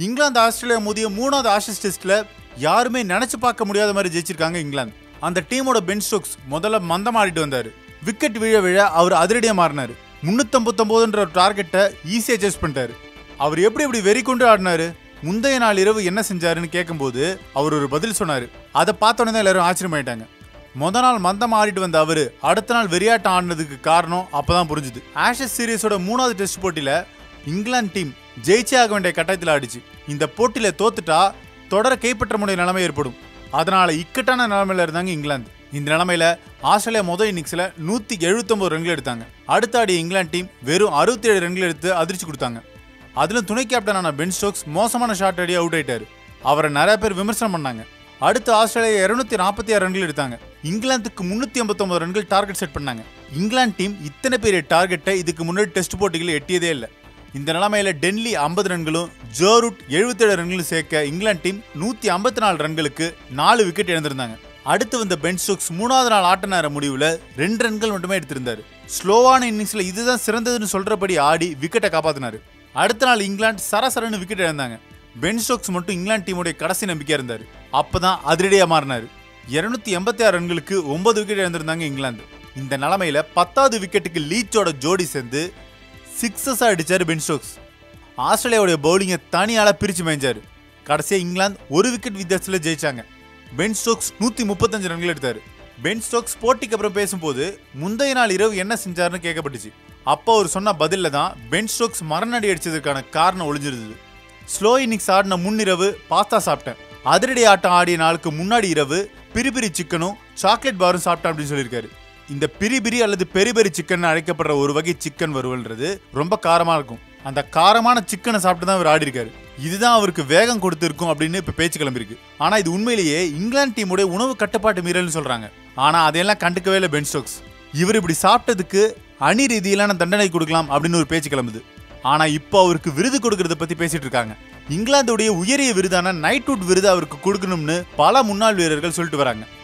England Australia மோதிய மூணாவது Ashes டெஸ்ட்ல யாருமே நினைச்சு பார்க்க முடியாத மாதிரி ஜெயிச்சிருக்காங்க இங்கிலாந்து அந்த டீமோட பென் ஸ்டோக்ஸ் முதல்ல மந்தம் ஆடிட்டு வந்தாரு விக்கெட் விழ விழ அவர் அதிரடியா மாறினாரு முன்னூத்தம்பத்தொன்பதுன்ற ஒரு டார்கெட்டை ஈஸியா அட்ஜஸ்ட் பண்ணிட்டாரு அவர் எப்படி இப்படி வெறி கொண்டு ஆடினாரு முந்தைய நாள் இரவு என்ன செஞ்சாருன்னு கேட்கும்போது அவர் ஒரு பதில் சொன்னாரு அதை பார்த்தோன்னே தான் எல்லாரும் ஆச்சரியமாயிட்டாங்க முத நாள் மந்தம் ஆடிட்டு வந்த அவரு அடுத்த நாள் வெறியாட்டம் ஆடினதுக்கு காரணம் அப்பதான் புரிஞ்சுது ஆஷஸ் சீரிஸோட மூணாவது டெஸ்ட் போட்டியில இங்கிலாந்து டீம் ஜெயிச்சே ஆக வேண்டிய கட்டாயத்தில் ஆடிச்சு இந்த போட்டியில தோத்துட்டா தொடர கைப்பற்ற முடிய நிலைமை ஏற்படும் அதனால இக்கட்டான நிலைமையில இருந்தாங்க இங்கிலாந்து இந்த நிலைமையில ஆஸ்திரேலியா முதல் இன்னிங்ஸ்ல நூத்தி எழுபத்தொன்பது ரன்கள் எடுத்தாங்க அடுத்த ஆடிய இங்கிலாந்து டீம் வெறும் அறுபத்தி ஏழு ரன்கள் எடுத்து அதிர்ச்சி கொடுத்தாங்க அதுல துணை கேப்டனான பென் ஸ்டோக்ஸ் மோசமான ஷாட் அடி அவுட் ஆயிட்டாரு அவரை நிறைய பேர் விமர்சனம் பண்ணாங்க அடுத்து ஆஸ்திரேலியா இருநூத்தி நாற்பத்தி ஆறு ரன்கள் எடுத்தாங்க இங்கிலாந்துக்கு முன்னூத்தி ஐம்பத்தொன்பது ரன்கள் டார்கெட் செட் பண்ணாங்க இங்கிலாந்து டீம் இத்தனை பெரிய டார்கெட்டை இதுக்கு முன்னாடி டெஸ்ட் போட்டிகள் எட்டியதே இல்லை இந்த நிலைமையில டென்லி ஐம்பது ரன்களும் ஜோரூட் எழுபத்தேழு ரன்களும் சேர்க்க இங்கிலாந்து டீம் நூத்தி ஐம்பத்தி நாலு ரன்களுக்கு நாலு விக்கெட் இழந்திருந்தாங்க அடுத்து வந்த பென் ஸ்டோக்ஸ் மூணாவது நாள் ஆட்ட நேர முடிவுல ரெண்டு ரன்கள் மட்டுமே எடுத்திருந்தாரு ஸ்லோவான இன்னிங்ஸ்ல இதுதான் சிறந்ததுன்னு சொல்றபடி ஆடி விக்கெட்டை காப்பாத்தினாரு அடுத்த நாள் இங்கிலாந்து சரசரன்னு விக்கெட் இழந்தாங்க பென் ஸ்டோக்ஸ் மட்டும் இங்கிலாந்து டீமுடைய கடைசி நம்பிக்கையா இருந்தாரு அப்பதான் அதிரடியா மாறினாரு இருநூத்தி எண்பத்தி ஆறு ரன்களுக்கு ஒன்பது விக்கெட் இழந்திருந்தாங்க இங்கிலாந்து இந்த நிலைமையில பத்தாவது விக்கெட்டுக்கு லீச்சோட ஜோடி சேர்ந்து சிக்ஸஸா அடிச்சாரு பென் ஸ்டோக்ஸ் ஆஸ்திரேலியாவுடைய பவுலிங்கை தனியால பிரிச்சு மேய்ஞ்சாரு கடைசியா இங்கிலாந்து ஒரு விக்கெட் வித்தியாசத்துல ஜெயிச்சாங்க பென் ஸ்டோக்ஸ் நூத்தி முப்பத்தஞ்சு ரன்கள் எடுத்தாரு பென் ஸ்டோக்ஸ் போட்டிக்கு அப்புறம் பேசும்போது முந்தைய நாள் இரவு என்ன செஞ்சாருன்னு கேட்கப்பட்டுச்சு அப்போ அவர் சொன்ன பதில்ல தான் பென் ஸ்டோக்ஸ் மரணடி அடிச்சதுக்கான காரணம் ஒளிஞ்சிருந்தது ஸ்லோ இன்னிங்ஸ் ஆடின முன்னிரவு பாஸ்தா சாப்பிட்டேன் அதிரடி ஆட்டம் ஆடிய நாளுக்கு முன்னாடி இரவு பிரி பிரி சிக்கனும் சாக்லேட் பாரும் சாப்பிட்டேன் அப்படின்னு சொல்லியிருக்காரு இந்த பிரி பிரி அல்லது பெரி பெரி சிக்கன் அழைக்கப்படுற ஒரு வகை சிக்கன் வறுவல்ன்றது ரொம்ப காரமா இருக்கும் அந்த காரமான சிக்கனை சாப்பிட்டு தான் அவர் ஆடி இருக்காரு இதுதான் அவருக்கு வேகம் கொடுத்திருக்கும் அப்படின்னு இப்ப பேச்சு கிளம்பிருக்கு ஆனா இது உண்மையிலேயே இங்கிலாந்து டீமுடைய உணவு கட்டுப்பாட்டு மீறல்னு சொல்றாங்க ஆனா அதையெல்லாம் கண்டுக்கவே இல்லை பென் ஸ்டோக்ஸ் இவர் இப்படி சாப்பிட்டதுக்கு அணி ரீதியிலான தண்டனை கொடுக்கலாம் அப்படின்னு ஒரு பேச்சு கிளம்புது ஆனா இப்போ அவருக்கு விருது கொடுக்கறத பத்தி பேசிட்டு இருக்காங்க இங்கிலாந்துடைய உயரிய விருதான நைட்வுட் விருது அவருக்கு கொடுக்கணும்னு பல முன்னாள் வீரர்கள் சொல்லிட்டு வராங்க